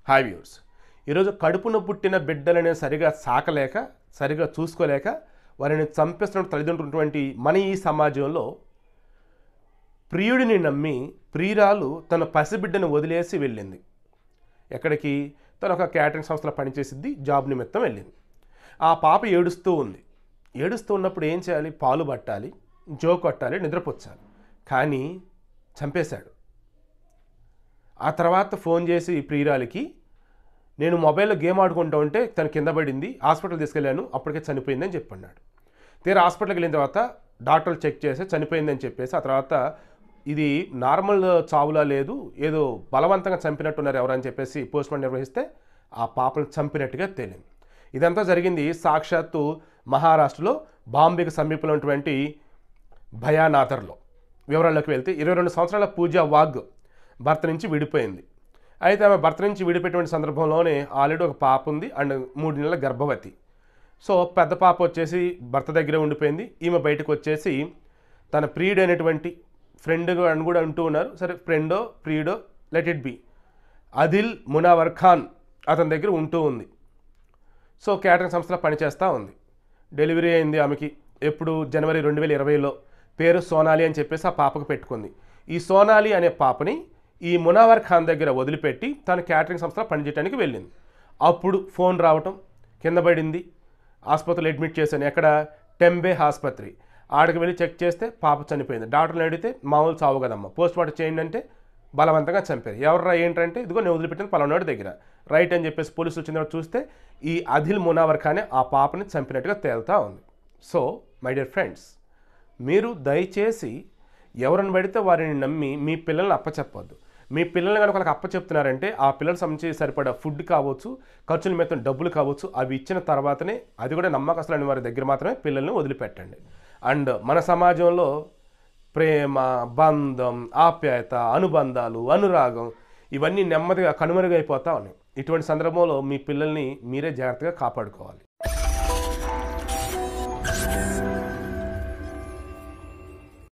hi viewers ఈరోజు కడుపున పుట్టిన బిడ్డలని సరిగా సాకలేక సరిగా చూసుకోలేక వారిని చంపేస్తున్న తల్లిదండ్రులటువంటి మన ఈ సమాజంలో ప్రియుడిని నమ్మి ప్రియురాలు తన పసిబిడ్డను వదిలేసి వెళ్ళింది ఎక్కడికి తను ఒక క్యాటరింగ్ సంస్థలో పనిచేసిద్ది జాబ్ నిమిత్తం వెళ్ళింది ఆ పాప ఏడుస్తూ ఉంది ఏడుస్తూ ఉన్నప్పుడు ఏం చేయాలి పాలు పట్టాలి జో కొట్టాలి నిద్రపుచ్చాలి కానీ చంపేశాడు ఆ తర్వాత ఫోన్ చేసి ప్రియురాలికి నేను మొబైల్లో గేమ్ ఆడుకుంటూ ఉంటే తను కింద పడింది హాస్పిటల్ తీసుకెళ్ళాను అప్పటికే చనిపోయిందని చెప్పన్నాడు తీరా హాస్పిటల్కి వెళ్ళిన తర్వాత డాక్టర్లు చెక్ చేసి చనిపోయిందని చెప్పేసి ఆ తర్వాత ఇది నార్మల్ చావులా లేదు ఏదో బలవంతంగా చంపినట్టున్నారు ఎవరని చెప్పేసి పోస్ట్ మార్టం నిర్వహిస్తే ఆ పాపను చంపినట్టుగా తేలింది ఇదంతా జరిగింది సాక్షాత్తు మహారాష్ట్రలో బాంబేకి సమీపంలో ఉన్నటువంటి భయానాథర్లో వివరాల్లోకి వెళ్తే ఇరవై రెండు సంవత్సరాల పూజ వాగ్ భర్త నుంచి విడిపోయింది అయితే ఆమె భర్త నుంచి విడిపోయేటువంటి సందర్భంలోనే ఆల్రెడీ ఒక పాప ఉంది అండ్ మూడు నెలల గర్భవతి సో పెద్ద పాప వచ్చేసి భర్త దగ్గరే ఉండిపోయింది ఈమె బయటకు వచ్చేసి తన ప్రియుడు అనేటువంటి ఫ్రెండ్ అని కూడా అంటూ ఉన్నారు సరే ఫ్రెండో ప్రియుడో let it be Adil Munawar Khan అతని దగ్గర ఉంటూ ఉంది సో క్యాటరింగ్ సంస్థలో పనిచేస్తూ ఉంది డెలివరీ అయింది ఆమెకి ఎప్పుడు జనవరి రెండు వేల ఇరవైలో పేరు సోనాలి అని చెప్పేసి ఆ పాపకు పెట్టుకుంది ఈ సోనాలి అనే పాపని ఈ మునావర్ ఖాన్ దగ్గర వదిలిపెట్టి తన క్యాటరింగ్ సంస్థలో పనిచేయడానికి వెళ్ళింది అప్పుడు ఫోన్ రావటం కింద పడింది ఆసుపత్రిలో అడ్మిట్ చేశాను ఎక్కడ టెంబే ఆసుపత్రి ఆడికి వెళ్ళి చెక్ చేస్తే పాప చనిపోయింది డాక్టర్ని అడిగితే మామూలు చావు కదమ్మా పోస్ట్ మార్టం చేయండి అంటే బలవంతంగా చంపారు ఎవర్రా ఏంటంటే ఇదిగో నేను వదిలిపెట్టిన పలానాడు దగ్గర రైట్ అని చెప్పేసి పోలీసులు వచ్చిన తర్వాత చూస్తే ఈ అదిల్ మునావర్ ఖానే ఆ పాపని చంపినట్టుగా తేలుతా ఉంది సో మై డియర్ ఫ్రెండ్స్ మీరు దయచేసి ఎవరిని పడితే వారిని నమ్మి మీ పిల్లల్ని అప్పచెప్పొద్దు మీ పిల్లల్ని కనుక వాళ్ళకి అప్పచెప్తున్నారంటే ఆ పిల్లలకు సంబంధించి సరిపడా ఫుడ్ కావచ్చు ఖర్చుల నిమిత్తం డబ్బులు కావచ్చు అవి ఇచ్చిన తర్వాతనే అది కూడా నమ్మకస్తులని వారి దగ్గర మాత్రమే పిల్లల్ని వదిలిపెట్టండి అండ్ మన సమాజంలో ప్రేమ బంధం ఆప్యాయత అనుబంధాలు అనురాగం ఇవన్నీ నెమ్మదిగా కనుమరుగైపోతా ఉన్నాయి ఇటువంటి సందర్భంలో మీ పిల్లల్ని మీరే జాగ్రత్తగా కాపాడుకోవాలి